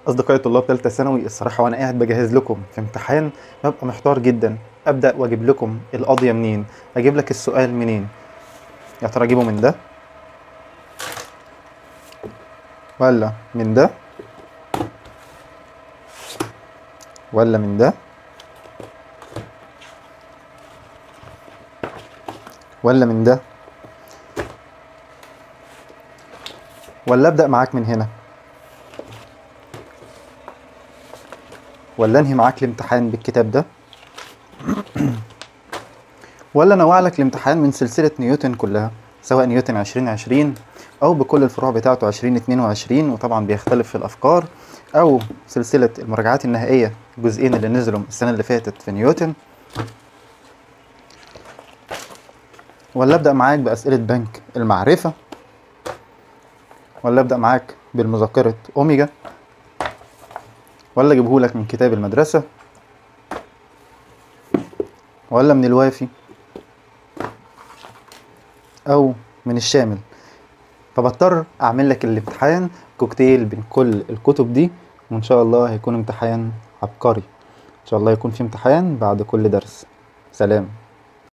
أصدقائي طلاب تالتة ثانوي الصراحة وأنا قاعد بجهز لكم في امتحان ببقى محتار جدا أبدأ وأجيب لكم القضية منين أجيب لك السؤال منين يا ترى أجيبه من ده ولا من ده ولا من ده ولا من ده ولا ابدا معاك من هنا ولا انهي معاك الامتحان بالكتاب ده ولا انوع لك الامتحان من سلسله نيوتن كلها سواء نيوتن 2020 او بكل الفروع بتاعته 2022 وطبعا بيختلف في الافكار او سلسله المراجعات النهائيه الجزئين اللي نزلوا السنه اللي فاتت في نيوتن ولا ابدا معاك باسئله بنك المعرفه ولا ابدا معاك بالمذكره اوميجا ولا اجيبهولك من كتاب المدرسه ولا من الوافي او من الشامل فبضطر اعمل لك الامتحان كوكتيل بين كل الكتب دي وان شاء الله هيكون امتحان عبقري ان شاء الله يكون في امتحان بعد كل درس سلام